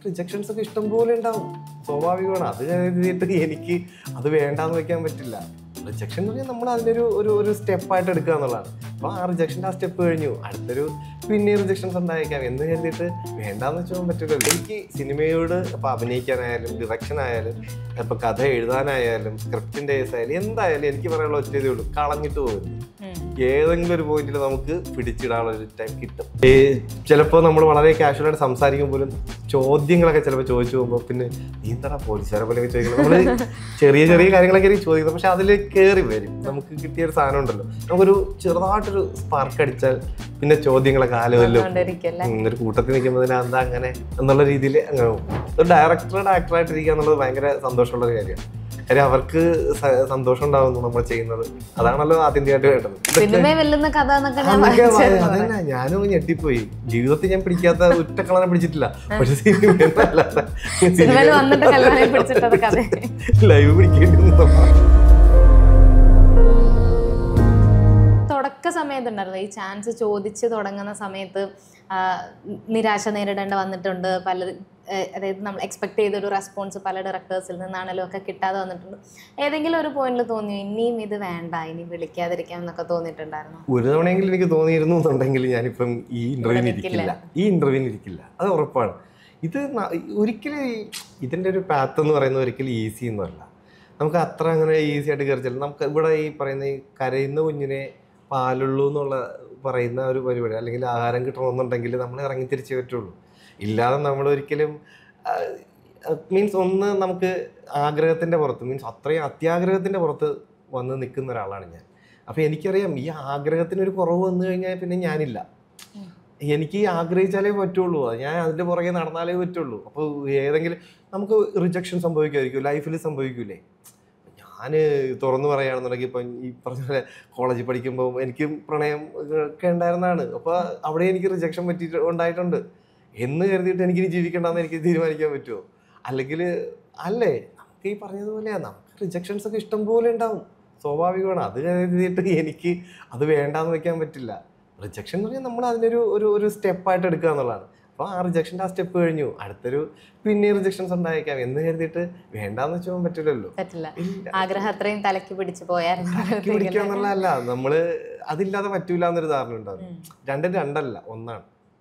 Rejections ഒക്കെ ഇഷ്ടം പോലെ ഉണ്ടാവും സ്വാഭാവികമാണ് അത് കരുതിയിട്ട് എനിക്ക് അത് വേണ്ടാന്ന് വെക്കാൻ പറ്റില്ല റിജക്ഷൻ എന്ന് പറഞ്ഞാൽ നമ്മൾ അതിൻ്റെ ഒരു ഒരു ഒരു സ്റ്റെപ്പായിട്ട് എടുക്കുക എന്നുള്ളതാണ് അപ്പോൾ ആ റിജക്ഷൻ്റെ ആ സ്റ്റെപ്പ് കഴിഞ്ഞു അടുത്തൊരു പിന്നെ റിജക്ഷൻസ് ഉണ്ടായേക്കാം എന്ന് കരുതിയിട്ട് വേണ്ടാന്ന് വെച്ചാൽ പറ്റില്ലല്ലോ എനിക്ക് സിനിമയോട് ഇപ്പോൾ അഭിനയിക്കാനായാലും ഡിറക്ഷൻ ആയാലും ഇപ്പോൾ കഥ എഴുതാനായാലും സ്ക്രിപ്റ്റിൻ്റെ ആയാലും എന്തായാലും എനിക്ക് പറയാനുള്ള ഒറ്റയതേ ഉള്ളൂ കളഞ്ഞിട്ട് പോകരുത് ഏതെങ്കിലും ഒരു പോയിന്റിൽ നമുക്ക് പിടിച്ചിടാനുള്ള ഒരു ടൈം കിട്ടും ഈ ചിലപ്പോൾ നമ്മൾ വളരെ കാഷ്വൽ ആയിട്ട് സംസാരിക്കും പോലും ചോദ്യങ്ങളൊക്കെ ചിലപ്പോൾ ചോദിച്ചു പോകുമ്പോൾ പിന്നെ നീ എന്താ പോലീസുകാരെ പോലെ ചോദിക്കുന്നത് നമ്മൾ ചെറിയ ചെറിയ കാര്യങ്ങളൊക്കെ ആയിരിക്കും ചോദിക്കുന്നത് പക്ഷെ അതിൽ കയറി വരും നമുക്ക് കിട്ടിയ ഒരു സാധനം ഉണ്ടല്ലോ നമുക്കൊരു ചെറുതായിട്ടൊരു സ്പാർക്ക് അടിച്ചാൽ പിന്നെ ചോദ്യങ്ങളൊക്കെ ആലോചില്ലോ കൊണ്ടിരിക്കല്ലേ ഒരു കൂട്ടത്തിൽ നിൽക്കുമ്പോൾ എന്താ അങ്ങനെ എന്നുള്ള രീതിയിൽ അങ്ങനെ പോകും ഒരു ഡയറക്ടറുടെ ആക്ടറായിട്ടിരിക്കുക എന്നുള്ളത് ഭയങ്കര സന്തോഷമുള്ള ഒരു കാര്യമാണ് കാര്യം അവർക്ക് സ- സന്തോഷം ഉണ്ടാവുന്നു നമ്മൾ ചെയ്യുന്നത് അതാണല്ലോ ആദ്യമായിട്ട് വേണ്ടത് സിനിമയെ വെല്ലുന്ന കഥ എന്നൊക്കെ ഞാൻ അതൊക്കെ വായിച്ചായിരുന്നു. അതന്നെ ഞാനും ഞെട്ടിപ്പോയി ജീവിതത്തിൽ ഞാൻ പിടിക്കാത്ത ഒറ്റ കളനെ പിടിച്ചിട്ടില്ല പക്ഷെ സിനിമ സിനിമയിൽ വന്നിട്ട് കല്യാണം പിടിച്ചിട്ടത് കഥ ലൈവ് പിടിക്കേണ്ടി വന്നു. തുടക്ക സമയത്ത് ഉണ്ടായിരുന്നു ഈ ചാൻസ് ചോദിച്ച് തുടങ്ങുന്ന സമയത്ത് ആ, നിരാശ നേരിടേണ്ട വന്നിട്ടുണ്ട് പല ഏഹ്, അതായത് നമ്മൾ എക്സ്പെക്ട് ചെയ്തൊരു റെസ്പോൺസ് പല ഡയറക്ടേഴ്സിൽ നിന്നാണെങ്കിലും ഒക്കെ കിട്ടാതെ വന്നിട്ടുണ്ട് ഏതെങ്കിലും ഒരു പോയിന്റിൽ തോന്നിയോ ഇനിയും ഇത് വേണ്ട ഇനി വിളിക്കാതിരിക്കാം എന്നൊക്കെ തോന്നിയിട്ടുണ്ടായിരുന്നു ഒരു തവണയെങ്കിലും എനിക്ക് തോന്നിയിരുന്നു എന്നുണ്ടെങ്കിൽ ഞാനിപ്പം ഈ ഇന്റർവ്യൂവിന് ഇരിക്കില്ല ഈ ഇന്റർവ്യൂവിന് ഇരിക്കില്ല അത് ഉറപ്പാണ് ഇത് ന- ഒരിക്കലും ഈ- ഇതിന്റെ ഒരു പാത്ത് എന്ന് പറയുന്നത് ഒരിക്കലും ഈസി ഒന്നുമല്ല നമുക്ക് അത്ര അങ്ങനെ ഈസി ആയിട്ട് കയറിച്ചില്ല നമുക്ക് ഇവിടെ ഈ പറയുന്ന ഈ കരയുന്ന കുഞ്ഞിനെ പാലുള്ളൂ എന്നുള്ള പറയുന്ന ഒരു പരിപാടി അല്ലെങ്കിൽ ആഹാരം കിട്ടണമെന്നുണ്ടെങ്കിൽ നമ്മൾ ഇറങ്ങി തിരിച്ചേ പറ്റുള്ളൂ ഇല്ലാതെ നമ്മൾ ഒരിക്കലും മീൻസ് ഒന്ന് നമുക്ക് ആഗ്രഹത്തിൻ്റെ പുറത്ത് മീൻസ് അത്രയും അത്യാഗ്രഹത്തിൻ്റെ പുറത്ത് വന്ന് നിൽക്കുന്ന ഒരാളാണ് ഞാൻ അപ്പോൾ എനിക്കറിയാം ഈ ആഗ്രഹത്തിന് ഒരു കുറവ് വന്നു കഴിഞ്ഞാൽ പിന്നെ ഞാനില്ല എനിക്ക് ആഗ്രഹിച്ചാലേ പറ്റുള്ളൂ അത് ഞാൻ അതിൻ്റെ പുറകെ നടന്നാലേ പറ്റുള്ളൂ അപ്പോൾ ഏതെങ്കിലും നമുക്ക് റിജക്ഷൻ സംഭവിക്കുമായിരിക്കും ലൈഫിൽ സംഭവിക്കൂലേ ഞാൻ തുറന്നു പറയുകയാണെന്നുണ്ടെങ്കിൽ ഇപ്പം ഈ പറഞ്ഞ പോലെ കോളേജിൽ പഠിക്കുമ്പോൾ എനിക്കും പ്രണയം ഒക്കെ ഉണ്ടായിരുന്നതാണ് അപ്പോൾ അവിടെ എനിക്ക് റിജക്ഷൻ പറ്റിയിട്ട് ഉണ്ടായിട്ടുണ്ട് എന്ന് കരുതിയിട്ട് എനിക്കിനി ജീവിക്കണ്ടെന്ന് എനിക്ക് തീരുമാനിക്കാൻ പറ്റുമോ അല്ലെങ്കിൽ അല്ലേ നമുക്ക് ഈ പറഞ്ഞതുപോലെയാണ് നമുക്ക് റിജക്ഷൻസ് ഒക്കെ ഇഷ്ടം പോലെ ഉണ്ടാവും സ്വാഭാവികമാണ് അത് കരുതിയിട്ട് എനിക്ക് അത് വേണ്ടാന്ന് വെക്കാൻ പറ്റില്ല റിജക്ഷൻ എന്ന് പറഞ്ഞാൽ നമ്മൾ അതിനൊരു ഒരു ഒരു സ്റ്റെപ്പായിട്ട് എടുക്കുക എന്നുള്ളതാണ് അപ്പോൾ ആ റിജക്ഷൻ്റെ ആ സ്റ്റെപ്പ് കഴിഞ്ഞു അടുത്തൊരു പിന്നെ റിജക്ഷൻസ് ഉണ്ടായേക്കാം എന്ന് കരുതിയിട്ട് വേണ്ടാന്ന് വെച്ചാൽ പറ്റില്ലല്ലോ പറ്റില്ല ഇല്ല ആഗ്രഹം അത്രയും തലക്ക് പിടിച്ച് പോയായിരുന്നു തലക്ക് പിടിക്കുക എന്നുള്ളതല്ല നമ്മള് അതില്ലാതെ പറ്റൂല എന്നൊരു ധാരണ ഉണ്ടാവും ഉം. രണ്ടും രണ്ടല്ല ഒന്നാണ്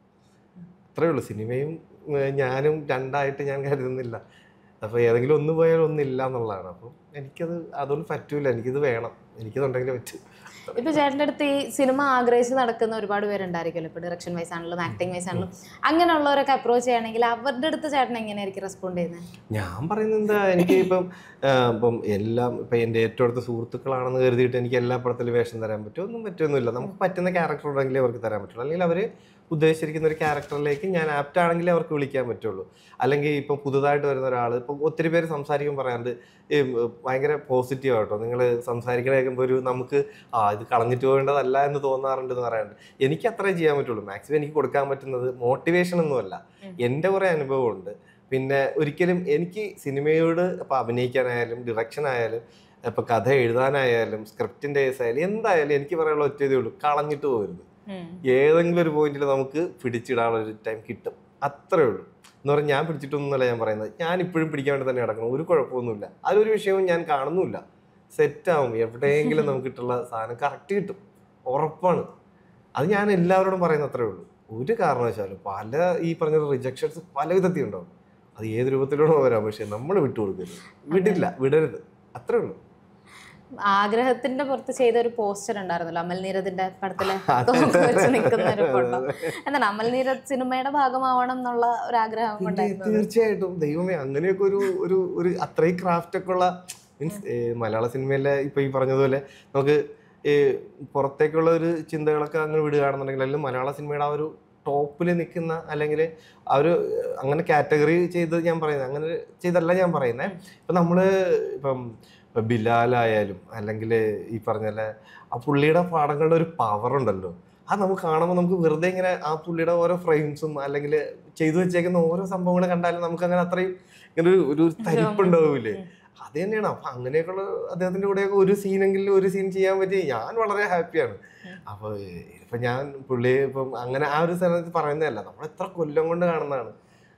അത്രേ ഉള്ളൂ സിനിമയും ഏർ ഞാനും രണ്ടായിട്ട് ഞാൻ കരുതുന്നില്ല അപ്പൊ ഏതെങ്കിലും ഒന്ന് പോയാൽ ഒന്നില്ല എന്നുള്ളതാണ് അപ്പം എനിക്കത് അതുകൊണ്ട് പറ്റൂല എനിക്കിത് വേണം എനിക്കതുണ്ടെങ്കിലേ പറ്റൂ ഇപ്പൊ ചേട്ടൻ്റെ അടുത്ത് ഈ സിനിമ ആഗ്രഹിച്ച് നടക്കുന്ന ഒരുപാട് പേരുണ്ടായിരിക്കുമല്ലോ ഇപ്പൊ ഡയറക്ഷൻ വൈസ് ആണെങ്കിലും ആക്ടിങ് വൈസ് ആണെങ്കിലും അങ്ങനെയുള്ളവരൊക്കെ അപ്രോച്ച് ചെയ്യണമെങ്കിൽ അവരുടെ അടുത്ത് ചേട്ടൻ എങ്ങനെയായിരിക്കും റെസ്പോണ്ട് ചെയ്യുന്നത് ഞാൻ പറയുന്നത് എന്താ എനിക്ക് ഇപ്പം ആ, ഇപ്പം എല്ലാം ഇപ്പം എൻ്റെ ഏറ്റവും അടുത്ത സുഹൃത്തുക്കളാണെന്ന് കരുതിയിട്ട് എനിക്ക് എല്ലാ പടത്തിലും വേഷം തരാൻ പറ്റുമോ ഒന്നും പറ്റുമൊന്നുമില്ല നമുക്ക് പറ്റുന്ന ക്യാരക്ടർ ഉണ്ടെങ്കിലേ അവർക്ക് തരാൻ പറ്റുള്ളൂ അല്ലെങ്കിൽ അവർ ഉദ്ദേശിച്ചിരിക്കുന്ന ഒരു ക്യാരക്ടറിലേക്ക് ഞാൻ ആപ്റ്റ് ആണെങ്കിലേ അവർക്ക് വിളിക്കാൻ പറ്റുള്ളൂ അല്ലെങ്കിൽ ഇപ്പം പുതുതായിട്ട് വരുന്ന ഒരാൾ ഇപ്പം ഒത്തിരി പേര് സംസാരിക്കുമ്പോൾ പറയാറുണ്ട് ഈ ഭയങ്കര പോസിറ്റീവ് ആട്ടോ നിങ്ങൾ സംസാരിക്കണ കേൾക്കുമ്പോൾ ഒരു നമുക്ക് ആ ഇത് കളഞ്ഞിട്ട് പോകേണ്ടതല്ല എന്ന് തോന്നാറുണ്ട് എന്ന് പറയാറുണ്ട് എനിക്ക് അത്രേ ചെയ്യാൻ പറ്റുള്ളൂ മാക്സിമം എനിക്ക് കൊടുക്കാൻ പറ്റുന്നത് മോട്ടിവേഷൻ ഒന്നുമല്ല ഉം. എൻ്റെ കുറേ അനുഭവമുണ്ട് പിന്നെ ഒരിക്കലും എനിക്ക് സിനിമയോട് ഇപ്പം അഭിനയിക്കാനായാലും ഡിറക്ഷൻ ആയാലും ഇപ്പം കഥ എഴുതാനായാലും സ്ക്രിപ്റ്റിൻ്റെ കേസ് ആയാലും എന്തായാലും എനിക്ക് പറയാനുള്ള ഒറ്റയതേ ഉള്ളൂ കളഞ്ഞിട്ട് പോകരുത് ഏതെങ്കിലും ഒരു പോയിന്റിൽ നമുക്ക് പിടിച്ചിടാനുള്ള ഒരു ടൈം കിട്ടും അത്രേ ഉള്ളൂ എന്ന് പറഞ്ഞാൽ ഞാൻ പിടിച്ചിട്ടൊന്നുമല്ല ഞാൻ പറയുന്നത് ഞാൻ ഇപ്പോഴും പിടിക്കാൻ വേണ്ടി തന്നെ നടക്കണം ഒരു കുഴപ്പമൊന്നുമില്ല അതൊരു വിഷയവും ഞാൻ കാണുന്നുമില്ല സെറ്റാവും എവിടെയെങ്കിലും നമുക്ക് കിട്ടുള്ള സാധനം കറക്റ്റ് കിട്ടും ഉറപ്പാണ് അത് ഞാൻ എല്ലാവരോടും പറയുന്ന അത്രേ ഉള്ളൂ ഒരു കാരണവശാലും പല ഈ പറഞ്ഞ റിജക്ഷൻസ് പല വിധത്തിൽ ഉണ്ടാവും അത് ഏത് രൂപത്തിലൂടെ വരാം പക്ഷെ നമ്മൾ വിട്ടുകൊടുക്കരുത് വിടില്ല വിടരുത് അത്രേ ഉള്ളൂ ആഗ്രഹത്തിന്റെ പുറത്ത് ചെയ്ത ഒരു പോസ്റ്റർ ഉണ്ടായിരുന്നല്ലോ അമൽ നീരദിന്റെ പടത്തിലെ അതെ. തോക്ക് വെച്ച് നിൽക്കുന്ന ഒരു ഫോട്ടോ എന്താണ് അമൽ നീരദ് സിനിമയുടെ ഭാഗമാവണം എന്നുള്ള ഒരു ആഗ്രഹം പിന്നെ ഉണ്ടായിരുന്നു തീർച്ചയായിട്ടും ദൈവമേ അങ്ങനെയൊക്കെ ഒരു ഒരു ഒരു അത്രയും ക്രാഫ്റ്റ് ഒക്കെ ഉള്ള മീൻസ് മലയാള സിനിമയിലെ ഇപ്പൊ ഈ പറഞ്ഞതുപോലെ നമുക്ക് ഈ പുറത്തേക്കുള്ള ഒരു ചിന്തകളൊക്കെ അങ്ങനെ വിടുകയാണെന്നുണ്ടെങ്കിൽ അല്ലെങ്കിൽ മലയാള സിനിമയുടെ ആ ഒരു ടോപ്പിൽ നിൽക്കുന്ന അല്ലെങ്കിൽ ആ ഒരു അങ്ങനെ കാറ്റഗറി ചെയ്ത് ഞാൻ പറയുന്നത് അങ്ങനെ ചെയ്തല്ല ഞാൻ പറയുന്നത് ഇപ്പം നമ്മൾ ഇപ്പം ഇപ്പം ബിലാലായാലും അല്ലെങ്കിൽ ഈ പറഞ്ഞ പോലെ ആ പുള്ളിയുടെ പാടങ്ങളുടെ ഒരു പവർ ഉണ്ടല്ലോ അത് നമുക്ക് കാണുമ്പോൾ നമുക്ക് വെറുതെ ഇങ്ങനെ ആ പുള്ളിയുടെ ഓരോ ഫ്രെയിംസും അല്ലെങ്കിൽ ചെയ്തു വെച്ചേക്കുന്ന ഓരോ സംഭവങ്ങൾ കണ്ടാലും നമുക്ക് അങ്ങനെ അത്രയും ഇങ്ങനെ ഒരു ഒരു തരിപ്പുണ്ടാവില്ലേ അത് തന്നെയാണ് അപ്പൊ അങ്ങനെയൊക്കെയുള്ള അദ്ദേഹത്തിന്റെ കൂടെയൊക്കെ ഒരു സീനെങ്കിലും ഒരു സീൻ ചെയ്യാൻ പറ്റി ഞാൻ വളരെ ഹാപ്പിയാണ് അപ്പൊ ഇപ്പൊ ഞാൻ പുള്ളിയെ ഇപ്പം അങ്ങനെ ആ ഒരു സ്ഥലത്ത് പറയുന്നതല്ല നമ്മൾ എത്ര കൊല്ലം കൊണ്ട് കാണുന്നതാണ്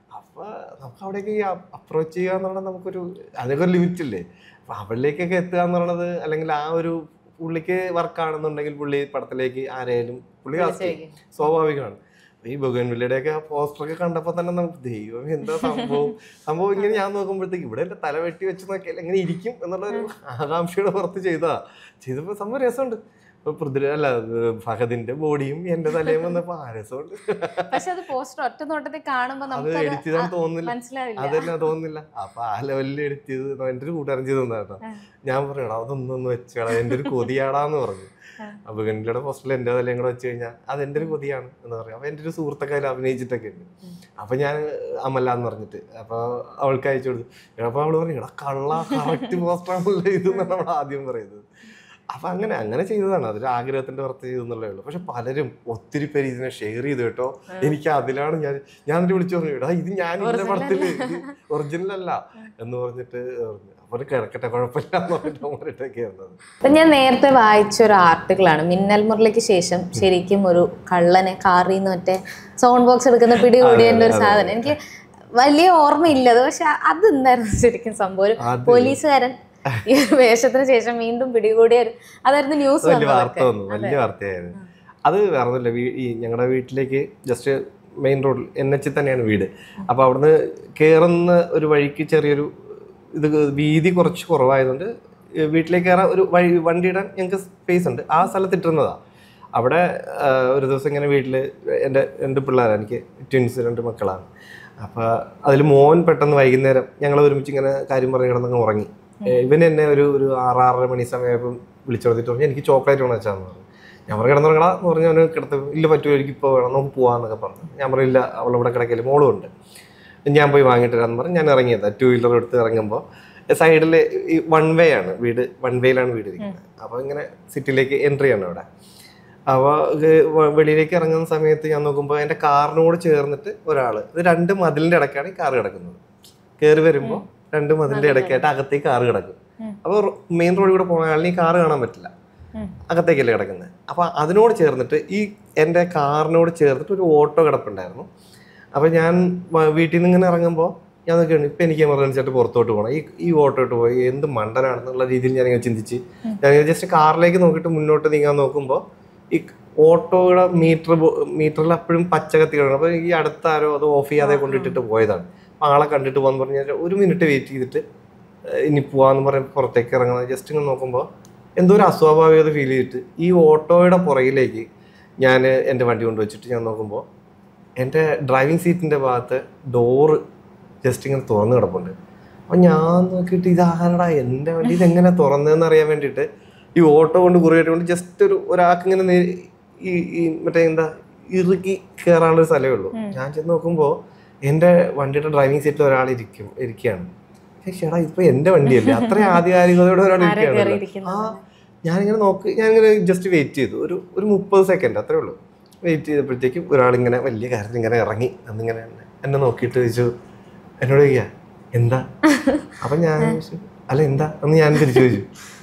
അപ്പൊ നമുക്ക് അവിടേക്ക് ഈ അപ്രോച്ച് ചെയ്യുക എന്ന് പറഞ്ഞാൽ നമുക്കൊരു അതൊക്കെ ഒരു ലിമിറ്റ് ഇല്ലേ അപ്പൊ അവളിലേക്കൊക്കെ എത്തുക എന്ന് പറയുന്നത് അല്ലെങ്കിൽ ആ ഒരു പുള്ളിക്ക് വർക്കാണെന്നുണ്ടെങ്കിൽ പുള്ളി പടത്തിലേക്ക് ആരെയും പുള്ളി cast ചെയ്യും. വിളിച്ചോദിക്കും. സ്വാഭാവികമാണ് ഈ ബൊഗൻവില്ലയുടെയൊക്കെ ആ പോസ്റ്ററൊക്കെ കണ്ടപ്പോൾ തന്നെ നമുക്ക് ദൈവം എന്താ സംഭവം സംഭവം ഇങ്ങനെ ഞാൻ നോക്കുമ്പോഴത്തേക്ക് ഇവിടെ എൻ്റെ തല വെട്ടി വെച്ച് നോക്കിയാൽ എങ്ങനെ ഇരിക്കും എന്നുള്ള ഒരു ആകാംക്ഷയുടെ പുറത്ത് ചെയ്തതാ ചെയ്തപ്പോൾ സംഭവം രസമുണ്ട് ഇപ്പൊ പൃഥ്വി അല്ല ഫഹദിന്റെ ബോഡിയും എൻ്റെ തലയും വന്നപ്പോൾ ആ രസമുണ്ട് പക്ഷെ അത് പോസ്റ്റർ ഒറ്റ നോട്ടത്തിൽ കാണുമ്പോ അത് നമുക്ക് എഡിറ്റ് ചെയ്താൽ തോന്നുന്നില്ല മനസ്സിലാവില്ല അതന്നെ തോന്നുന്നില്ല അപ്പൊ ആ ലെവലിൽ എഡിറ്റ് ചെയ്ത് എൻ്റെ ഒരു കൂട്ടുകാരൻ ചെയ്ത് തന്നാ കേട്ടോ ഞാൻ പറയടാ അതൊന്നും ഒന്ന് വെച്ചേടാ എൻ്റെ ഒരു കൊതിയാടാന്ന് പറഞ്ഞു അപ്പൊ ഗണ്ടിയുടെ പോസ്റ്ററിൽ എൻ്റെ തലയും കൂടെ വെച്ച് കഴിഞ്ഞാൽ അത് എൻ്റെ ഒരു കൊതിയാണ് എന്ന് പറയും അപ്പൊ എൻ്റെ ഒരു സുഹൃത്തൊക്കെ അതിൽ അഭിനയിച്ചിട്ടൊക്കെ ഉണ്ട് അപ്പൊ ഞാൻ അമല എന്ന് പറഞ്ഞിട്ട് അപ്പൊ അവൾക്ക് അയച്ചു കൊടുത്തു അപ്പൊ അവള് പറഞ്ഞു എടാ കള്ള കറക്റ്റ് പോസ്റ്ററാണല്ലോ ഇത് എന്നാണ് അവൾ ആദ്യം പറയുന്നത് അപ്പൊ അങ്ങനെ അങ്ങനെ ചെയ്തതാണ് അതൊരു ആഗ്രഹത്തിന്റെ പുറത്ത് ചെയ്തെന്നുള്ളേ ഉള്ളൂ പക്ഷെ പലരും ഒത്തിരി പേര് ഇതിനെ ഷെയർ ചെയ്തു കേട്ടോ എനിക്ക് അതിലാണ് ഞാൻ ഞാൻ എന്നിട്ട് വിളിച്ചു പറഞ്ഞു എടാ ഇത് ഞാൻ ഇന്ന Original പടത്തില് ഒറിജിനൽ അല്ല എന്ന് പറഞ്ഞിട്ട് പറഞ്ഞു അപ്പൊ കിടക്കട്ടെ കുഴപ്പമില്ല എന്ന് പറഞ്ഞിട്ട് പറഞ്ഞിട്ടൊക്കെ വന്നത് ഇപ്പൊ ഞാൻ നേരത്തെ വായിച്ച ഒരു ആർട്ടിക്കിളാണ് മിന്നൽ മുരളിക്ക് ശേഷം ശരിക്കും ഒരു കള്ളനെ കാറിന്ന് മറ്റേ സൗണ്ട് ബോക്സ് എടുക്കുന്ന പിടി കൂടിയതിന്റെ ഒരു സാധനം എനിക്ക് വലിയ ഓർമ്മയില്ല അത് പക്ഷെ അത് എന്തായിരുന്നു ശരിക്കും സംഭവം ഒരു അത് പോലീസുകാരൻ ഈ ഒരു വേഷത്തിന് ശേഷം വീണ്ടും പിടികൂടിയ ഒരു- അതായിരുന്നു ന്യൂസ് വലിയ വാർത്ത വന്നു വലിയ വാർത്തയായിരുന്നു അത് വേറെ ഒന്നുമില്ല വീ- ഈ ഞങ്ങളുടെ വീട്ടിലേക്ക് ജസ്റ്റ് മെയിൻ റോഡിൽ എൻ എച്ചിൽ തന്നെയാണ് വീട് അപ്പോൾ അവിടുന്ന് കയറുന്ന ഒരു വഴിക്ക് ചെറിയൊരു ഇത് വീതി കുറച്ച് കുറവായതുകൊണ്ട് ഈ വീട്ടിലേക്ക് കയറാൻ ഒരു വഴി വണ്ടി ഇടാൻ ഞങ്ങൾക്ക് സ്പേസ് ഉണ്ട് ആ സ്ഥലത്ത് ഇട്ടിരുന്നതാണ് അവിടെ ആ, ഒരു ദിവസം ഇങ്ങനെ വീട്ടിൽ എൻ്റെ രണ്ട് പിള്ളേരാണ് എനിക്ക് ട്വിൻസ് രണ്ട് മക്കളാണ് അപ്പോൾ അതിൽ മോൻ പെട്ടെന്ന് വൈകുന്നേരം ഞങ്ങൾ ഒരുമിച്ച് ഇങ്ങനെ കാര്യം പറഞ്ഞ് കിടന്നങ്ങ് ഉറങ്ങി ഇവൻ എന്നെ ഒരു ഒരു ആറ് ആറര മണി സമയമായപ്പം വിളിച്ചോണ്ടിട്ട് പറഞ്ഞു എനിക്ക് ചോക്ലേറ്റ് വേണം വെച്ചാന്ന് പറഞ്ഞു ഞാൻ പറഞ്ഞു കിടന്നുറങ്ങടാ എന്ന് പറഞ്ഞു അവന് കിടത്ത് ഇല്ല പറ്റുമോ എനിക്ക് ഇപ്പോൾ വേണം നമുക്ക് പോവാന്നൊക്കെ പറഞ്ഞു ഞാൻ പറയില്ല അവളവിടെ കിടക്കല് മോളും ഉണ്ട് ഞാൻ പോയി വാങ്ങിയിട്ട് വരാമെന്ന് പറഞ്ഞ് ഞാൻ ഇറങ്ങിയതാണ് ടൂ വീലർ എടുത്ത് ഇറങ്ങുമ്പോൾ സൈഡിൽ ഈ വൺ വേ ആണ് വീട് വൺ വേയിലാണ് വീട് ഇരിക്കുന്നത് അപ്പോൾ ഇങ്ങനെ സിറ്റിയിലേക്ക് എൻട്രി ആണ് അവിടെ അപ്പോൾ വെളിയിലേക്ക് ഇറങ്ങുന്ന സമയത്ത് ഞാൻ നോക്കുമ്പോൾ എൻ്റെ കാറിനോട് ചേർന്നിട്ട് ഒരാൾ ഇത് രണ്ട് മതിലിൻ്റെ ഇടയ്ക്കാണ് ഈ കാറ് കിടക്കുന്നത് കയറി വരുമ്പോൾ രണ്ട് മതിലിൻ്റെ ഇടയ്ക്കായിട്ട് അകത്തേക്ക് കാറ് കിടക്കും ഉം. അപ്പോൾ മെയിൻ റോഡിൽ കൂടെ പോകുന്ന ആളിന് ഈ കാറ് കാണാൻ പറ്റില്ല ഉം. അകത്തേക്കല്ലേ കിടക്കുന്നത് അപ്പോൾ അതിനോട് ചേർന്നിട്ട് ഈ എൻ്റെ കാറിനോട് ചേർന്നിട്ട് ഒരു ഓട്ടോ കിടപ്പുണ്ടായിരുന്നു അപ്പോൾ ഞാൻ വ- വീട്ടിൽ നിന്ന് ഇങ്ങനെ ഇറങ്ങുമ്പോൾ ഞാൻ നോക്കിയാണ് ഇപ്പം എനിക്ക് എമർജൻസി ആയിട്ട് പുറത്തോട്ട് പോകണം ഈ ഈ ഓട്ടോ ഇട്ട് പോയി എന്ത് മണ്ടനാണെന്നുള്ള രീതിയിൽ ഞാനിങ്ങനെ ചിന്തിച്ച് ഞാൻ ജസ്റ്റ് കാറിലേക്ക് നോക്കിയിട്ട് മുന്നോട്ട് നീങ്ങാൻ നോക്കുമ്പോൾ ഈ ഓട്ടോയുടെ മീറ്റർ മീറ്ററിൽ അപ്പോഴും പച്ച കത്തി കിടക്കണം അപ്പോൾ ഈ അടുത്ത ആരോ അത് ഓഫ് ചെയ്യാതെ കൊണ്ടിട്ടിട്ട് പോയതാണ് അപ്പോൾ ആളെ കണ്ടിട്ട് പോകാന്ന് പറഞ്ഞാൽ ഒരു മിനിറ്റ് വെയിറ്റ് ചെയ്തിട്ട് ഏഹ് ഇനി പോവാന്ന് പറഞ്ഞ് പുറത്തേക്ക് ഇറങ്ങുന്നത് ജസ്റ്റ് ഇങ്ങനെ നോക്കുമ്പോൾ എന്തോ ഒരു അസ്വാഭാവികത ഫീൽ ചെയ്തിട്ട് ഈ ഓട്ടോയുടെ പുറകിലേക്ക് ഞാൻ എൻ്റെ വണ്ടി കൊണ്ടുവച്ചിട്ട് ഞാൻ നോക്കുമ്പോൾ എൻ്റെ ഡ്രൈവിംഗ് സീറ്റിൻ്റെ ഭാഗത്ത് ഡോറ് ജസ്റ്റ് ഇങ്ങനെ തുറന്ന് കിടപ്പുണ്ട് അപ്പം ഞാൻ നോക്കിയിട്ട് ഇതാരടാ എൻ്റെ വണ്ടി ഇതെങ്ങനെ തുറന്നതെന്ന് അറിയാൻ വേണ്ടിയിട്ട് ഈ ഓട്ടോ കൊണ്ട് കുറിയായിട്ട് കൊണ്ട് ജസ്റ്റ് ഒരു ഒരാൾക്ക് ഇങ്ങനെ നേ- ഈ ഈ മറ്റേ എന്താ ഇറുക്കി കയറാനുള്ള ഒരു സ്ഥലമേ ഉള്ളൂ ഞാൻ ചെന്ന് നോക്കുമ്പോൾ എൻ്റെ വണ്ടിയുടെ ഡ്രൈവിംഗ് സീറ്റിൽ ഒരാൾ ഇരിക്കും ഇരിക്കുകയാണ് ഏ, ചേട്ടാ ഇതിപ്പോ എൻ്റെ വണ്ടിയല്ലേ അത്രയും ആധികാരികതയോടെ ഒരാൾ ആരാ ഇരിക്കുകയാണല്ലോ കയറിയിരിക്കുന്നത് ആ ഞാനിങ്ങനെ നോക്കി ഞാനിങ്ങനെ ജസ്റ്റ് വെയിറ്റ് ചെയ്തു ഒരു ഒരു മുപ്പത് സെക്കൻഡ് അത്രേ ഉള്ളൂ വെയിറ്റ് ചെയ്തപ്പോഴത്തേക്കും ഒരാളിങ്ങനെ വലിയ കാര്യത്തിൽ ഇങ്ങനെ ഇറങ്ങി അന്നിങ്ങനെ എന്നെ നോക്കിയിട്ട് ചോദിച്ചു എന്നോട് ചോദിക്കുക എന്താ അപ്പം ഞാൻ ചോദിച്ചു അല്ല എന്താ എന്ന് ഞാൻ തിരിച്ചു ചോദിച്ചു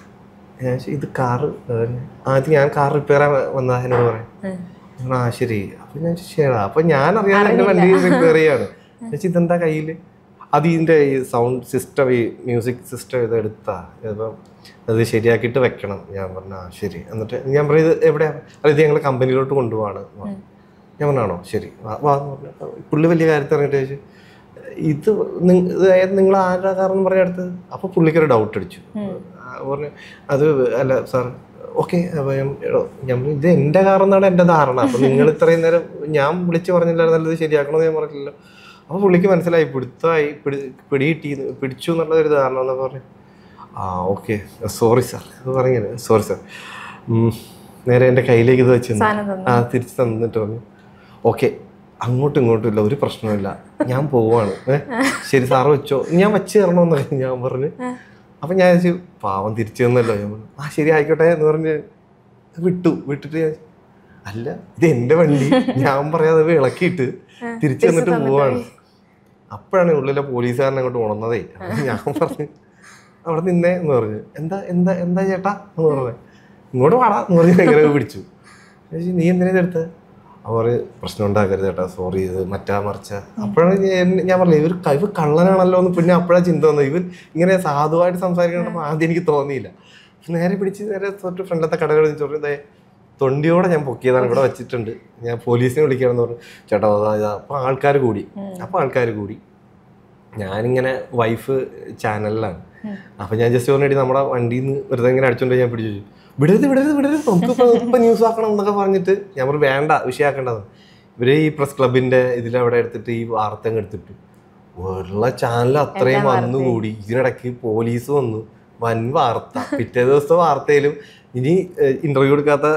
ഞാൻ ചോദിച്ചു ഇത് കാറ് ആദ്യം ഞാൻ കാർ റിപ്പയർ വന്നതാ എന്നോട് പറയാം ഉം. ഞാൻ പറഞ്ഞു, ആ ശരി അപ്പൊ ഞാൻ ചോദിച്ചു, ശരിടാ അപ്പൊ ഞാൻ അറിയാതെ എന്റെ വണ്ടി റിപ്പയർ ചെയ്യാണ് ചേച്ചി ഇതെന്താ കയ്യില് അത് ഇതിന്റെ ഈ സൗണ്ട് സിസ്റ്റം ഈ മ്യൂസിക് സിസ്റ്റം ഇത് എടുത്താ ഇതിപ്പം അത് ശരിയാക്കിയിട്ട് വെക്കണം ഞാൻ പറഞ്ഞു ആ ശരി എന്നിട്ട് ഞാൻ പറഞ്ഞു ഇത് എവിടെയാ അത് ഇത് ഞങ്ങൾ കമ്പനിയിലോട്ട് കൊണ്ടുപോവാണ് എന്ന് പറഞ്ഞു. ഞാൻ പറഞ്ഞാണോ ശരി വാ വാ എന്ന് പറഞ്ഞു അപ്പൊ പുള്ളി വലിയ കാര്യത്തിൽ ഇറങ്ങിയിട്ട് ചോദിച്ചു ഇത് നിങ്ങ- ഇത് ഏത് നിങ്ങൾ ആരുടെ കാറെന്ന് പറഞ്ഞ അടുത്ത് അപ്പോൾ പുള്ളിക്കൊരു ഡൗട്ട് അടിച്ചു ആ, പറഞ്ഞു അത് അല്ല സാർ ഓക്കെ ഞാൻ എടോ, ഞാൻ പറഞ്ഞു, ഇത് എൻ്റെ കാറെന്നാണ് എൻ്റെ ധാരണ അപ്പം നിങ്ങൾ ഇത്രയും നേരം ഞാൻ വിളിച്ച് പറഞ്ഞില്ലായിരുന്നല്ലോ ഇത് ശരിയാക്കണമെന്ന് ഞാൻ പറഞ്ഞില്ലല്ലോ അപ്പോൾ പുള്ളിക്ക് മനസ്സിലായി പിടുത്തമായി പിടി പിടി കിട്ടി പിടിച്ചു എന്നുള്ള ഒരു ധാരണ എന്നൊക്കെ പറഞ്ഞു ആ ഓക്കെ സോറി സാർ അത് പറഞ്ഞത് സോറി സാർ നേരെ എൻ്റെ കയ്യിലേക്ക് ഇത് വെച്ച് തന്നു. സാധനം തന്നു. ആ തിരിച്ച് തന്നിട്ട് പറഞ്ഞു ഓക്കെ അങ്ങോട്ടും ഇങ്ങോട്ടും ഇല്ല ഒരു പ്രശ്നമില്ല ഞാൻ പോവാണ് ഏ ശരി സാറ് വെച്ചോ ഞാൻ വെച്ച് തരണമെന്ന് ഞാൻ പറഞ്ഞു അപ്പൊ ഞാൻ വിചാരിച്ചു പാവം തിരിച്ചു തന്നല്ലോ ഞാൻ പറഞ്ഞു ആ ശരി ആയിക്കോട്ടെ എന്ന് പറഞ്ഞ് വിട്ടു വിട്ടിട്ട് ഞാൻ അല്ല ഇത് എന്റെ വണ്ടി ഞാൻ പറയാതെ അത് ഇളക്കിയിട്ട് തിരിച്ചു തന്നിട്ട് പോവാണ് അപ്പോഴാണ് ഉള്ളിലെ പോലീസുകാരൻ അങ്ങോട്ട് ഉണർന്നതേ അപ്പൊ ഞാൻ പറഞ്ഞു അവിടെ നിന്നേ എന്ന് പറഞ്ഞു എന്താ എന്താ എന്താ ചേട്ടാ എന്ന് പറഞ്ഞു ഇങ്ങോട്ട് വാടാ എന്ന് പറഞ്ഞ് ഭയങ്കര പിടിച്ചു ഞാൻ ചോദിച്ചു, നീ എന്തിനാ ഇതെടുത്തത് അവർ പ്രശ്നം ഉണ്ടാക്കരുത് കേട്ടോ സോറി ഇത് മറ്റാ മറിച്ച അപ്പോഴാണ് ഞാൻ- ഞാൻ പറഞ്ഞത് ഇവർ ക- ഇവർ കള്ളനാണല്ലോ എന്ന് പിന്നെ അപ്പോഴാണ് ചിന്ത വന്നത് ഇവൻ ഇങ്ങനെ സാധുവായിട്ട് സംസാരിക്കണപ്പോൾ ആദ്യം എനിക്ക് തോന്നിയില്ല നേരെ പിടിച്ച് നേരെ തൊട്ട് ഫ്രണ്ടിലത്തെ കടകളിൽ ചോദിച്ചത് തൊണ്ടിയോടെ ഞാൻ പൊക്കിയതാണ് ഇവിടെ വെച്ചിട്ടുണ്ട് ഞാൻ പോലീസിനെ വിളിക്കണമെന്ന് പറഞ്ഞു ചേട്ടാ അതാ ഇതാ അപ്പോൾ ആൾക്കാർ കൂടി അപ്പോൾ ആൾക്കാർ കൂടി ഞാനിങ്ങനെ വൈഫ് ചാനലിലാണ് അപ്പൊ ഞാൻ ജസ്റ്റ് പറഞ്ഞിട്ട് നമ്മുടെ വണ്ടിയിൽ നിന്ന് വെറുതെ ഇങ്ങനെ അടിച്ചോണ്ട് ഞാൻ പിടിച്ചു ചോദിച്ചു, വിടരുത് വിടരുത് വിടരുത് നമുക്ക് ഇപ്പൊ ന്യൂസ് ആക്കണം എന്നൊക്കെ പറഞ്ഞിട്ട് ഞാൻ പറഞ്ഞു വേണ്ട വിഷയമാക്കേണ്ടത് ഇവര് ഈ പ്രസ് ക്ലബിന്റെ ഇതിലവിടെ എടുത്തിട്ട് ഈ വാർത്ത അങ്ങ് എടുത്തിട്ട് ഉള്ള ചാനൽ അത്രയും വന്നുകൂടി ഇതിനിടയ്ക്ക് പോലീസ് വന്നു വൻ വാർത്ത പിറ്റേ ദിവസത്തെ വാർത്തയിലും ഇനി ഇന്റർവ്യൂ എടുക്കാത്ത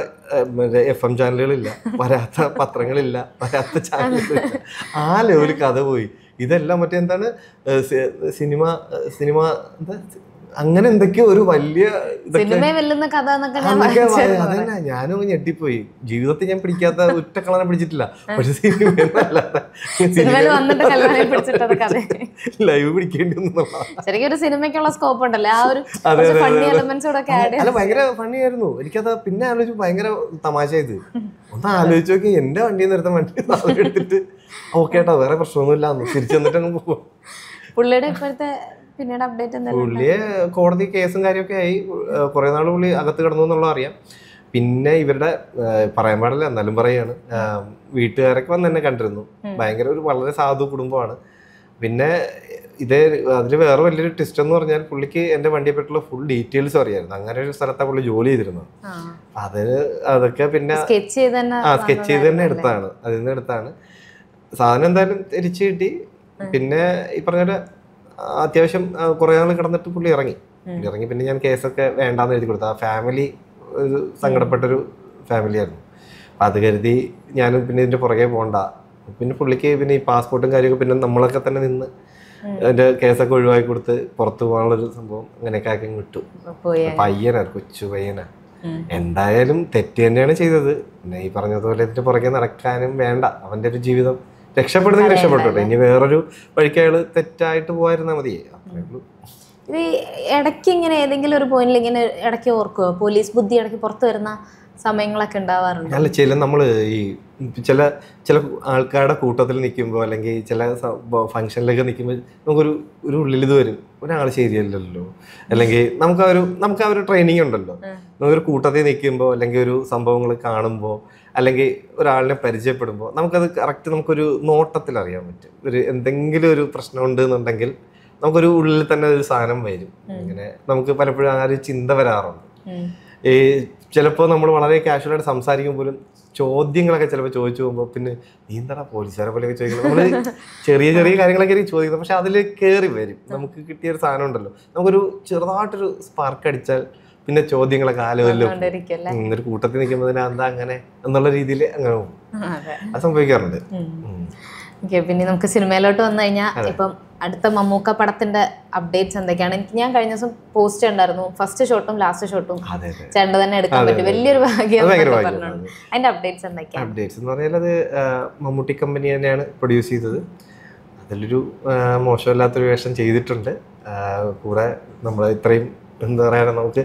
എഫ് എം ചാനലുകളില്ല വരാത്ത പത്രങ്ങളില്ല വരാത്ത ചാനലുകളില്ല ആ ലെവല് കഥ പോയി ഇതെല്ലാം മറ്റേ എന്താണ് ഏഹ് സി- സിനിമ ഏഹ് സിനിമ എന്താ അങ്ങനെ എന്തൊക്കെയോ ഒരു വലിയ ഇതൊക്കെ സിനിമയെ വെല്ലുന്ന കഥ എന്നൊക്കെ ഞാൻ അതൊക്കെ വായിച്ചിരുന്നു. അതന്നെ ഞാനും അങ്ങ് ഞെട്ടിപ്പോയി ജീവിതത്തിൽ ഞാൻ പിടിക്കാത്ത ഒറ്റ കളനെ പിടിച്ചിട്ടില്ല പക്ഷെ സിനിമ സിനിമയിൽ വന്നിട്ട് കല്യാണം പിടിച്ചിട്ടത് കഥ ലൈവ് പിടിക്കേണ്ടി വന്നു ശരിക്കും ഒരു സിനിമയ്ക്കുള്ള സ്കോപ്പ് ഉണ്ടല്ലോ ആ ഒരു അതെ, അതെ, ഫണ്ണി അതെ. എലമെന്റ്സ് കൂടെ ഒക്കെ ആഡ് അല്ല ഭയങ്കര ഫണ്ണി ആയിരുന്നു എനിക്കത് പിന്നെ ആലോചിച്ചു ഭയങ്കര തമാശ ഇത് ഒന്ന് ആലോചിച്ച് നോക്കി എന്റെ വണ്ടിയിൽ നിർത്താൻ വണ്ടി സാധനം എടുത്തിട്ട് ഓക്കെ കേട്ടോ വേറെ പ്രശ്നമൊന്നുമില്ല തിരിച്ചു വന്നിട്ട് അങ്ങ് പോകും പുള്ളിയുടെ ഇപ്പോഴത്തെ പിന്നീട് അപ്ഡേറ്റ് എന്തെങ്കിലും പുള്ളിയെ കോടതി കേസും കാര്യമൊക്കെ ആയി ഏഹ് കുറെ നാൾ പുള്ളി അകത്ത് കിടന്നു എന്നുള്ളത് അറിയാം പിന്നെ ഇവരുടെ ഏഹ് പറയാൻ പാടില്ല എന്നാലും പറയാണ് ഏഹ് വീട്ടുകാരൊക്കെ വന്ന് എന്നെ കണ്ടിരുന്നു ഭയങ്കര ഒരു വളരെ സാധു കുടുംബമാണ് പിന്നെ ഇതേ അതിൽ വേറെ വലിയൊരു ട്വിസ്റ്റ് എന്ന് പറഞ്ഞാൽ പുള്ളിക്ക് എൻ്റെ വണ്ടിയെ പറ്റിയുള്ള ഫുൾ ഡീറ്റെയിൽസ് അറിയായിരുന്നു അങ്ങനെ ഒരു സ്ഥലത്താണ് പുള്ളി ജോലി ചെയ്തിരുന്നത് അപ്പൊ അതിന് അതൊക്കെ പിന്നെ സ്കെച്ച് ചെയ്ത് തന്നെ ആ സ്കെച്ച് ചെയ്ത് തന്നെ എടുത്താണ് അതിൽ നിന്ന് എടുത്താണ് സാധനം എന്തായാലും തിരിച്ചു കിട്ടി പിന്നെ ഈ പറഞ്ഞ പോലെ അത്യാവശ്യം ആ, കുറേ നാൾ കിടന്നിട്ട് പുള്ളി ഇറങ്ങി പുള്ളി ഇറങ്ങി പിന്നെ ഞാൻ കേസൊക്കെ വേണ്ടാന്ന് എഴുതി കൊടുത്തു ആ ഫാമിലി ഒരു സങ്കടപ്പെട്ടൊരു ഫാമിലി ആയിരുന്നു അപ്പം അത് കരുതി ഞാനും പിന്നെ ഇതിന്റെ പുറകെ പോകണ്ട പിന്നെ പുള്ളിക്ക് പിന്നെ ഈ പാസ്പോർട്ടും കാര്യമൊക്കെ പിന്നെ നമ്മളൊക്കെ തന്നെ നിന്ന് അതിന്റെ കേസൊക്കെ ഒഴിവാക്കി കൊടുത്ത് പുറത്തു പോകാനുള്ളൊരു സംഭവം അങ്ങനെയൊക്കെ ആക്കി അങ്ങ് വിട്ടു പോയി പയ്യനാണ് കൊച്ചു പയ്യനാ ഉം. എന്തായാലും തെറ്റ് തന്നെയാണ് ചെയ്തത് പിന്നെ ഈ പറഞ്ഞതുപോലെ ഇതിന്റെ പുറകെ നടക്കാനും വേണ്ട അവന്റെ ഒരു ജീവിതം രക്ഷപ്പെടുന്നെങ്കിൽ രക്ഷപ്പെട്ടോട്ടെ ഇനി വേറൊരു വഴിക്ക് അയാള് തെറ്റായിട്ട് പോയിരുന്നാ മതി അത്രേ ഉള്ളൂ ഇത് ഈ ഇടയ്ക്ക് ഇങ്ങനെ ഏതെങ്കിലും ഒരു പോയിന്റിൽ ഇങ്ങനെ ഇടയ്ക്ക് ഓർക്കുമോ പോലീസ് ബുദ്ധി ഇടയ്ക്ക് പുറത്തു വരുന്ന സമയങ്ങളൊക്കെ ഉണ്ടാവാറുണ്ട് അല്ല ചില നമ്മൾ ഈ ചില ചില ആൾക്കാരുടെ കൂട്ടത്തിൽ നിൽക്കുമ്പോൾ അല്ലെങ്കിൽ ചില ഫംഗ്ഷനിലൊക്കെ നിൽക്കുമ്പോൾ നമുക്കൊരു ഒരു ഉള്ളിൽ ഇത് വരും ഒരാൾ ശരിയല്ലല്ലോ അല്ലെങ്കിൽ നമുക്ക് ആ ഒരു നമുക്ക് ആ ഒരു ട്രെയിനിങ് ഉണ്ടല്ലോ നമുക്കൊരു കൂട്ടത്തിൽ നിൽക്കുമ്പോൾ അല്ലെങ്കിൽ ഒരു സംഭവങ്ങൾ കാണുമ്പോൾ അല്ലെങ്കിൽ ഒരാളിനെ പരിചയപ്പെടുമ്പോൾ നമുക്കത് കറക്റ്റ് നമുക്കൊരു നോട്ടത്തിൽ അറിയാൻ പറ്റും ഒരു എന്തെങ്കിലും ഒരു പ്രശ്നമുണ്ട് എന്നുണ്ടെങ്കിൽ നമുക്കൊരു ഉള്ളിൽ തന്നെ ഒരു സാധനം വരും ഇങ്ങനെ നമുക്ക് പലപ്പോഴും ആ ഒരു ചിന്ത വരാറുണ്ട് ഉം. ഈ ചിലപ്പോൾ നമ്മൾ വളരെ കാഷ്വലായിട്ട് സംസാരിക്കുമ്പോൾ പോലും ചോദ്യങ്ങളൊക്കെ ചിലപ്പോൾ ചോദിച്ചു പോകുമ്പോൾ പിന്നെ നീ എന്താടാ പോലീസുകാരെ പോലെയൊക്കെ ചോദിക്കുന്നത് നമ്മൾ ചെറിയ ചെറിയ കാര്യങ്ങളൊക്കെ ആയിരിക്കും ചോദിക്കുന്നത് പക്ഷെ അതിൽ കയറി വരും നമുക്ക് കിട്ടിയ ഒരു സാധനം ഉണ്ടല്ലോ നമുക്കൊരു ചെറുതായിട്ടൊരു സ്പാർക്ക് അടിച്ചാൽ പിന്നെ ചോദ്യങ്ങളൊക്കെ ആലോചല്ലോ വന്നുകൊണ്ടിരിക്കും അല്ലേ ഒരു കൂട്ടത്തിൽ നിൽക്കുമ്പോൾ എന്താ അങ്ങനെ എന്നുള്ള രീതിയിൽ അങ്ങനെ പോകും അതെ അത് സംഭവിക്കാറുണ്ട് ഉം. ഉം. ഓക്കെ പിന്നെ നമുക്ക് സിനിമയിലോട്ട് വന്നു കഴിഞ്ഞാൽ ഇപ്പം അടുത്ത മമ്മൂക്ക പടത്തിന്റെ അപ്ഡേറ്റ്സ് എന്തൊക്കെയാണ് എനിക്ക് ഞാൻ കഴിഞ്ഞ ദിവസം പോസ്റ്റ് ഉണ്ടായിരുന്നു ഫസ്റ്റ് ഷോട്ടും ലാസ്റ്റ് ഷോട്ടും അതെ അതെ ചേട്ടൻ തന്നെ എടുക്കാൻ പറ്റും വലിയൊരു ഭാഗ്യം അത് ഭയങ്കര എന്നൊക്കെ ഭാഗ്യം, പറഞ്ഞോണ്ട് അതിന്റെ അപ്ഡേറ്റ്സ് എന്തൊക്കെയാണ് അപ്ഡേറ്റ്സ് എന്ന് പറഞ്ഞാൽ അത് ആ, മമ്മൂട്ടി കമ്പനി തന്നെയാണ് പ്രൊഡ്യൂസ് ചെയ്തത് അതിലൊരു ആ, മോശമില്ലാത്തൊരു വേഷം ചെയ്തിട്ടുണ്ട് ആ, കൂടെ നമ്മൾ ഇത്രയും എന്താ പറയുക നമുക്ക്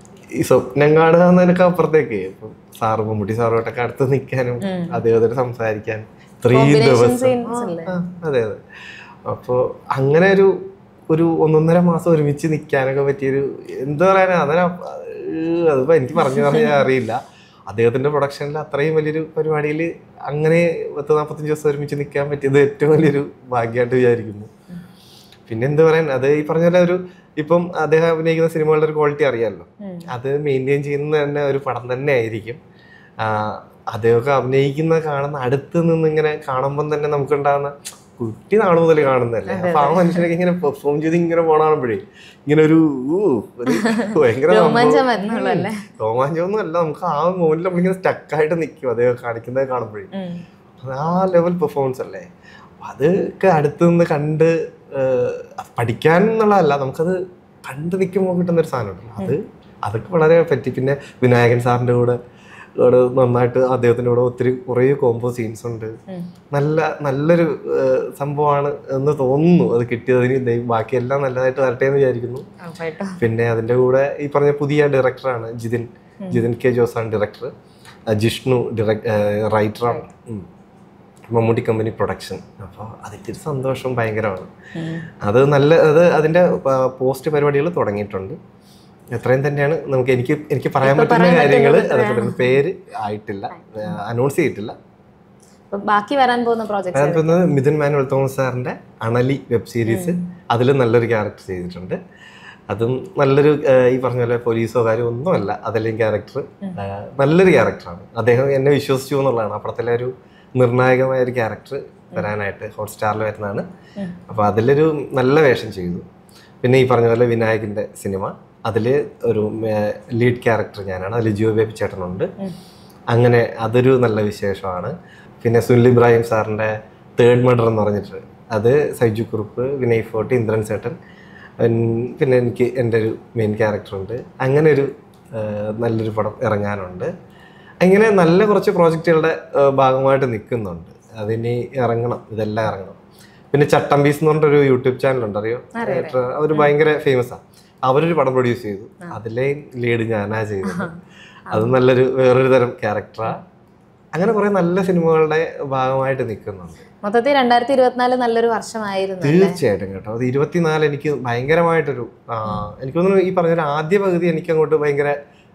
ഈ സ്വപ്നം കാണുക എന്നതിനൊക്കെ അപ്പുറത്തേക്ക് ഇപ്പം സാറ് മമ്മൂട്ടി സാറുമായിട്ടൊക്കെ അടുത്ത് നിൽക്കാനും അദ്ദേഹത്തോട് സംസാരിക്കാൻ ഇത്രയും Combination ദിവസം scenes ആ, അല്ലേ? ആ, അതെ അതെ അപ്പോൾ അങ്ങനെ ഒരു ഒരു ഒന്നൊന്നര മാസം ഒരുമിച്ച് നിൽക്കാനൊക്കെ പറ്റിയൊരു എന്താ പറയാനാ അതിനെ അതിപ്പോ എനിക്ക് പറഞ്ഞു പറഞ്ഞാൽ അറിയില്ല അദ്ദേഹത്തിന്റെ പ്രൊഡക്ഷനിൽ അത്രയും വലിയൊരു പരിപാടിയിൽ അങ്ങനെ പത്ത് നാൽപ്പത്തഞ്ച് ദിവസം ഒരുമിച്ച് നിൽക്കാൻ പറ്റിയത് ഏറ്റവും വലിയൊരു ഭാഗ്യമായിട്ട് വിചാരിക്കുന്നു പിന്നെ എന്ത് പറയാൻ അത് ഈ പറഞ്ഞ പോലെ ഒരു ഇപ്പം അദ്ദേഹം അഭിനയിക്കുന്ന സിനിമകളുടെ ഒരു ക്വാളിറ്റി അറിയാമല്ലോ ഉം. അത് മെയിൻറ്റെയിൻ ചെയ്യുന്ന തന്നെ ഒരു പടം തന്നെ ആയിരിക്കും ആ, അദ്ദേഹമൊക്കെ അഭിനയിക്കുന്ന കാണുന്ന അടുത്ത് നിന്ന് ഇങ്ങനെ കാണുമ്പം തന്നെ നമുക്കുണ്ടാകുന്ന കുട്ടി നാള് മുതൽ കാണുന്നതല്ലേ അപ്പൊ ആ മനുഷ്യനൊക്കെ ഇങ്ങനെ പെർഫോം ചെയ്ത് ഇങ്ങനെ പോണ കാണുമ്പോഴേ ഇങ്ങനെ ഒരു ഊ, ഒരു ഭയങ്കര രോമാഞ്ചം സംഭവം. വരുന്നുള്ളൂ അല്ലേ രോമാഞ്ചമൊന്നും അല്ല നമുക്ക് ആ മോനിൽ നമ്മളിങ്ങനെ സ്റ്റക്കായിട്ട് നിൽക്കും അദ്ദേഹം കാണിക്കുന്നത് കാണുമ്പോഴേ ഉം. അത് ആ ലെവൽ പെർഫോമൻസ് അല്ലേ അപ്പൊ അതൊക്കെ അടുത്ത് നിന്ന് കണ്ട് ഏഹ്, പഠിക്കാൻ എന്നുള്ളതല്ല നമുക്കത് കണ്ട് നിൽക്കുമ്പോൾ കിട്ടുന്ന ഒരു സാധനമുണ്ടല്ലോ അത് അതൊക്കെ വളരെ പറ്റി പിന്നെ വിനായകൻ സാറിൻ്റെ കൂടെ കൂടെ നന്നായിട്ട് അദ്ദേഹത്തിൻ്റെ കൂടെ ഒത്തിരി കുറേ കോംബോ സീൻസ് ഉണ്ട് ഉം. നല്ല നല്ലൊരു ഏഹ്, സംഭവമാണ് എന്ന് തോന്നുന്നു അത് കിട്ടിയതിന് ദൈവം ബാക്കിയെല്ലാം നല്ലതായിട്ട് വരട്ടെ എന്ന് വിചാരിക്കുന്നു ഉറപ്പായിട്ടും പിന്നെ അതിൻ്റെ കൂടെ ഈ പറഞ്ഞ പുതിയ ഡയറക്ടറാണ് ജിതിൻ ജിതിൻ കെ ജോസാണ് ഡയറക്ടർ ജിഷ്ണു ഡിറക്ട് റൈറ്ററാണ് മമ്മൂട്ടി കമ്പനി പ്രൊഡക്ഷൻ അപ്പോൾ അതിൻ്റെ ഒരു സന്തോഷം ഭയങ്കരമാണ് അത് നല്ല അത് അതിൻ്റെ പോസ്റ്റ് പരിപാടികൾ തുടങ്ങിയിട്ടുണ്ട് എത്രയും തന്നെയാണ് നമുക്ക് എനിക്ക് എനിക്ക് പറയാൻ പറ്റുന്ന കാര്യങ്ങൾ അതേപോലെ പേര് ആയിട്ടില്ല അനൗൺസ് ചെയ്തിട്ടില്ല അപ്പൊ ബാക്കി വരാൻ പോകുന്ന പ്രോജക്ട്സ് ഞാൻ തോന്നുന്നത് മിഥുൻ മാനുവൽ തോമസ് സാറിന്റെ അണലി വെബ് സീരീസ് അതിൽ നല്ലൊരു ക്യാരക്ടർ ചെയ്തിട്ടുണ്ട് അതും നല്ലൊരു ആ, ഈ പറഞ്ഞ പോലെ പോലീസോ കാര്യമോ ഒന്നുമല്ല അതിലെയും ക്യാരക്ടർ നല്ലൊരു ക്യാരക്ടറാണ് അദ്ദേഹം എന്നെ വിശ്വസിച്ചു എന്നുള്ളതാണ് ആ പടത്തിലെ ഒരു നിർണായകമായ ഒരു ക്യാരക്ടർ വരാനായിട്ട് ഹോട്ട്സ്റ്റാറിൽ വരുന്നതാണ് അപ്പോൾ അതിലൊരു നല്ല വേഷം ചെയ്തു പിന്നെ ഈ പറഞ്ഞ പോലെ വിനായകന്റെ സിനിമ അതിൽ ഒരു ലീഡ് ക്യാരക്ടർ ഞാനാണ് അതിൽ ജിയോ ബേബി ചേട്ടനുണ്ട് അങ്ങനെ അതൊരു നല്ല വിശേഷമാണ് പിന്നെ സുനിൽ ഇബ്രാഹിം സാറിൻ്റെ തേർഡ് മർഡർ എന്ന് പറഞ്ഞിട്ട് അത് സൈജു കുറുപ്പ് വിനയ് ഫോർട്ട് ഇന്ദ്രൻ ചേട്ടൻ ഉം, പിന്നെ എനിക്ക് എൻ്റെ ഒരു മെയിൻ ക്യാരക്ടറുണ്ട് അങ്ങനെ ഒരു ആ, നല്ലൊരു പടം ഇറങ്ങാനുണ്ട് അങ്ങനെ നല്ല കുറച്ച് പ്രോജക്റ്റുകളുടെ ആ, ഭാഗമായിട്ട് നിൽക്കുന്നുണ്ട് അതിനി ഇറങ്ങണം ഇതെല്ലാം ഇറങ്ങണം പിന്നെ ചട്ടമ്പീസ് എന്ന് പറഞ്ഞൊരു യൂട്യൂബ് ചാനലുണ്ട് അറിയോ അവർ ഭയങ്കര ഫേമസ് ആണ് അവരൊരു പടം പ്രൊഡ്യൂസ് ചെയ്തു അതിലെ ലീഡ് ഞാനാ ചെയ്തത് അത് നല്ലൊരു വേറൊരു തരം ക്യാരക്ടറാ അങ്ങനെ കുറെ നല്ല സിനിമകളുടെ ഭാഗമായിട്ട് നിൽക്കുന്നുണ്ട് മൊത്തത്തിൽ രണ്ടായിരത്തി ഇരുപത്തിനാല് നല്ലൊരു വർഷമായിരുന്നു തീർച്ചയായിട്ടും കേട്ടോ അത് ഇരുപത്തിനാല് എനിക്ക് ഭയങ്കരമായിട്ടൊരു ആ, എനിക്ക് തോന്നുന്നു ഈ പറഞ്ഞ പോലെ ആദ്യ പകുതി എനിക്ക് അങ്ങോട്ട് ഭയങ്കര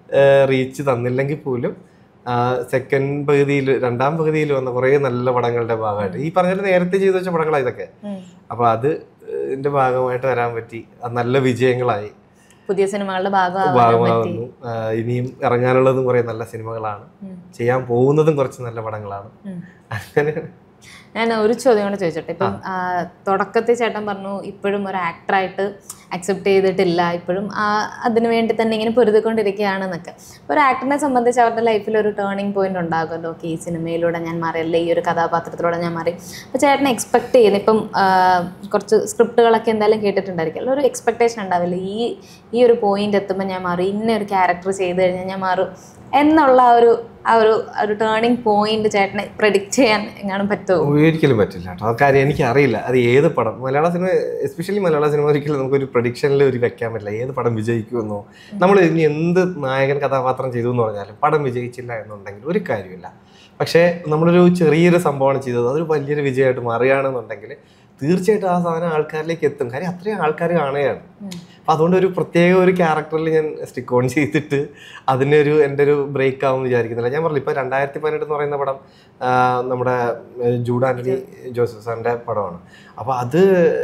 റീച്ച് തന്നില്ലെങ്കിൽ പോലും സെക്കൻഡ് പകുതിയിൽ രണ്ടാം പകുതിയിൽ വന്ന കുറേ നല്ല പടങ്ങളുടെ ഭാഗമായിട്ട് ഈ പറഞ്ഞ പോലെ നേരത്തെ ചെയ്തു വെച്ച പടങ്ങളാണ് ഇതൊക്കെ ഉം. അപ്പൊ അത് ഇതിന്റെ ഭാഗമായിട്ട് വരാൻ പറ്റി അത് നല്ല വിജയങ്ങളായി പുതിയ സിനിമകളുടെ ഭാഗമാവാൻ പറ്റി ഭാഗമാകുന്നു ആ, ഇനിയും ഇറങ്ങാനുള്ളതും കുറേ നല്ല സിനിമകളാണ് ഉം. ചെയ്യാൻ പോകുന്നതും കുറച്ച് നല്ല പടങ്ങളാണ് ഉം. അങ്ങനെ ഞാൻ ഒരു ചോദ്യം കൂടെ ചോദിച്ചോട്ടെ ഇപ്പം ആ, തുടക്കത്തിൽ ചേട്ടൻ പറഞ്ഞു ഇപ്പോഴും ഒരു ആക്ടറായിട്ട് അക്സെപ്റ്റ് ചെയ്തിട്ടില്ല ഇപ്പോഴും ആ അതിനു വേണ്ടി തന്നെ ഇങ്ങനെ പൊരുതിക്കൊണ്ടിരിക്കുകയാണെന്നൊക്കെ ഒരു ആക്ടറിനെ സംബന്ധിച്ച് അവരുടെ ലൈഫിൽ ഒരു ടേണിംഗ് പോയിന്റ് ഉണ്ടാകുമല്ലോ ഓക്കെ ഈ സിനിമയിലൂടെ ഞാൻ മാറി അല്ലെ ഈ ഒരു കഥാപാത്രത്തിലൂടെ ഞാൻ മാറി അപ്പോൾ ചേട്ടനെ എക്സ്പെക്ട് ചെയ്യുന്നു ഇപ്പം ആ, കുറച്ച് സ്ക്രിപ്റ്റുകളൊക്കെ എന്തായാലും കേട്ടിട്ടുണ്ടായിരിക്കും ഒരു എക്സ്പെക്ടേഷൻ ഉണ്ടാവില്ല ഈ ഈ ഒരു പോയിന്റ് എത്തുമ്പോൾ ഞാൻ മാറും ഇന്ന ഒരു ക്യാരക്ടർ ചെയ്ത് കഴിഞ്ഞാൽ ഞാൻ മാറും എന്നുള്ള ആ ഒരു ആ ഒരു ആ ഒരു ടേണിംഗ് പോയിന്റ് ചേട്ടനെ പ്രഡിക്റ്റ് ചെയ്യാൻ എങ്ങാനും പറ്റുമോ ഒരിക്കലും പറ്റില്ല കേട്ടോ ആ കാര്യം എനിക്ക് അറിയില്ല അത് ഏത് പടം മലയാള സിനിമ എസ്പെഷ്യലി മലയാള സിനിമ ഒരിക്കലും നമുക്കൊരു പ്രഡിക്ഷനിൽ ഒരു വെക്കാൻ പറ്റില്ല ഏത് പടം വിജയിക്കുമെന്നോ നമ്മൾ ഇനി എന്ത് നായകൻ കഥാപാത്രം ചെയ്തു എന്ന് പറഞ്ഞാലും പടം വിജയിച്ചില്ല എന്നുണ്ടെങ്കിൽ ഒരു കാര്യമില്ല പക്ഷേ നമ്മളൊരു ചെറിയൊരു സംഭവമാണ് ചെയ്തത് അതൊരു വലിയൊരു വിജയമായിട്ട് മാറുകയാണെന്നുണ്ടെങ്കിൽ തീർച്ചയായിട്ടും ആ സാധനം ആൾക്കാരിലേക്ക് എത്തും കാര്യം അത്രയും ആൾക്കാർ കാണുകയാണ് അപ്പം അതുകൊണ്ട് ഒരു പ്രത്യേക ഒരു ക്യാരക്ടറിൽ ഞാൻ സ്റ്റിക്ക് ഓൺ ചെയ്തിട്ട് അതിനെ ഒരു എൻ്റെ ഒരു ബ്രേക്ക് ആവും വിചാരിക്കുന്നില്ല ഞാൻ പറഞ്ഞു ഇപ്പോൾ രണ്ടായിരത്തി പതിനെട്ട് എന്ന് പറയുന്ന പടം ആ, നമ്മുടെ ഏഹ്, ജൂഡ് ആൻ്റണി ജോസഫ് സാറിൻ്റെ പടമാണ് അപ്പോൾ അത്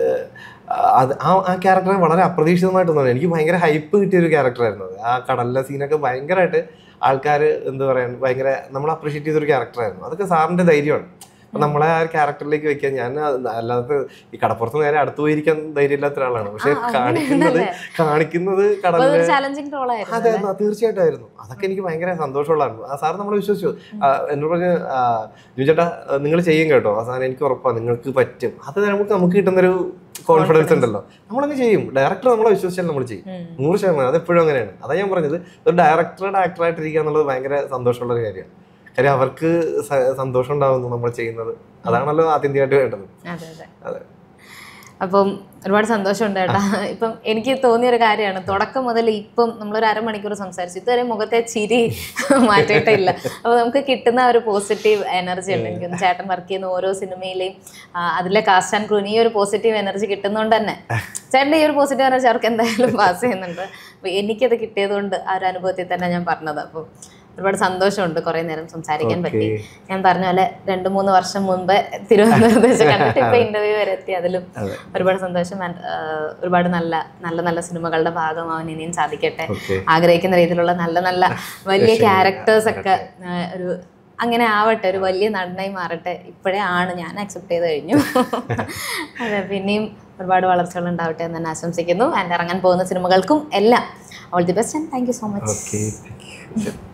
ആ, അത് ആ ആ ക്യാരക്ടർ വളരെ അപ്രതീക്ഷിതമായിട്ട് തോന്നി എനിക്ക് ഭയങ്കര ഹൈപ്പ് കിട്ടിയ ഒരു ക്യാരക്ടറായിരുന്നു അത് ആ കടലിലെ സീനൊക്കെ ഭയങ്കരമായിട്ട് ആൾക്കാർ എന്താ പറയുക ഭയങ്കര നമ്മൾ അപ്രീഷിയേറ്റ് ചെയ്തൊരു ക്യാരക്ടറായിരുന്നു അതൊക്കെ സാറിൻ്റെ ധൈര്യമാണ് അപ്പൊ നമ്മളെ ആ ഒരു ക്യാരക്ടറിലേക്ക് വെക്കാൻ ഞാൻ അത് അല്ലാതെ ഈ കടപ്പുറത്ത് നേരെ അടുത്ത് പോയിരിക്കാൻ ധൈര്യമില്ലാത്ത ഒരാളാണ് പക്ഷെ ആ, കാണിക്കുന്നത് അങ്ങനെയാണല്ലേ? കാണിക്കുന്നത് അപ്പൊ കടലിലെ അതൊരു ചാലഞ്ചിങ് റോൾ ആയിരുന്നു അതെ അതെ, തീർച്ചയായിട്ടുമായിരുന്നു അതൊക്കെ എനിക്ക് ഭയങ്കര സന്തോഷമുള്ളതാണ് ആ സാർ നമ്മളെ വിശ്വസിച്ചു ആ, എന്നോട് പറഞ്ഞ് ചേട്ടാ നിങ്ങൾ ചെയ്യും കേട്ടോ ആ സാധനം എനിക്ക് ഉറപ്പാണ് നിങ്ങൾക്ക് പറ്റും അത് നമുക്ക് നമുക്ക് കിട്ടുന്നൊരു കോൺഫിഡൻസ് ഉണ്ടല്ലോ നമ്മളങ്ങ് ചെയ്യും ഡയറക്ടർ നമ്മളെ വിശ്വസിച്ചാൽ നമ്മൾ ചെയ്യും ഉം. നൂറ് ശതമാനം അത് എപ്പോഴും അങ്ങനെയാണ് അതാ ഞാൻ പറഞ്ഞത് ഒരു ഡയറക്ടറുടെ ആക്ടറായിട്ടിരിക്കുക എന്നുള്ളത് ഭയങ്കര സന്തോഷമുള്ള ഒരു കാര്യമാണ് കാര്യം അവർക്ക് സ- സന്തോഷം ഉണ്ടാവുന്നു നമ്മൾ ചെയ്യുന്നത് അതാണല്ലോ ആത്യന്തികമായിട്ട് വേണ്ടത് അതെ അതെ അതെ. അപ്പം ഒരുപാട് സന്തോഷമുണ്ട് കേട്ടാ ഇപ്പം എനിക്ക് തോന്നിയ ഒരു കാര്യമാണ് തുടക്കം മുതൽ ഇപ്പം നമ്മളൊരു അരമണിക്കൂർ സംസാരിച്ചു ഇതുവരെ മുഖത്തെ ചിരി മാറ്റിയിട്ടില്ല അപ്പോൾ നമുക്ക് കിട്ടുന്ന ആ ഒരു പോസിറ്റീവ് എനർജി ഉണ്ട് എനിക്ക് തോന്നുന്നു ചേട്ടൻ വർക്ക് ചെയ്യുന്ന ഓരോ സിനിമയിലെയും ആ, അതിലെ കാസ്റ്റ് ആൻഡ് ക്രൂന് ഈ ഒരു പോസിറ്റീവ് എനർജി കിട്ടുന്നതുകൊണ്ട് തന്നെ ചേട്ടൻ്റെ ഈ ഒരു പോസിറ്റീവ് എനർജി അവർക്ക് എന്തായാലും പാസ് ചെയ്യുന്നുണ്ട് അപ്പോൾ എനിക്കത് കിട്ടിയതുകൊണ്ട് ആ ഒരു അനുഭവത്തിൽ തന്നെ ഞാൻ പറഞ്ഞത് അപ്പം ഒരുപാട് സന്തോഷമുണ്ട് കുറേ നേരം സംസാരിക്കാൻ പറ്റി Okay. ഞാൻ പറഞ്ഞ പോലെ രണ്ട് മൂന്ന് വർഷം മുമ്പ് തിരുവനന്തപുരത്ത് വെച്ച് കണ്ടിട്ട് ഇപ്പൊ ഇന്റർവ്യൂ വരെ എത്തി അതിലും അതെ. ഒരുപാട് സന്തോഷം and, ആ, ഒരുപാട് നല്ല നല്ല നല്ല സിനിമകളുടെ ഭാഗമാവാൻ ഇനിയും സാധിക്കട്ടെ ഓക്കെ ആഗ്രഹിക്കുന്ന രീതിയിലുള്ള നല്ല നല്ല വലിയ ക്യാരക്ടേഴ്സ് ഒക്കെ ആ, ഒരു അങ്ങനെ ആവട്ടെ ഒരു വലിയ നടനായി മാറട്ടെ ഇപ്പോഴേ ആണ് ഞാൻ അക്സെപ്റ്റ് ചെയ്ത് കഴിഞ്ഞു അതെ പിന്നെയും ഒരുപാട് വളർച്ചകൾ ഉണ്ടാവട്ടെ എന്ന് തന്നെ ആശംസിക്കുന്നു ആൻഡ് ഇറങ്ങാൻ പോകുന്ന സിനിമകൾക്കും എല്ലാം all the best and thank you so much okay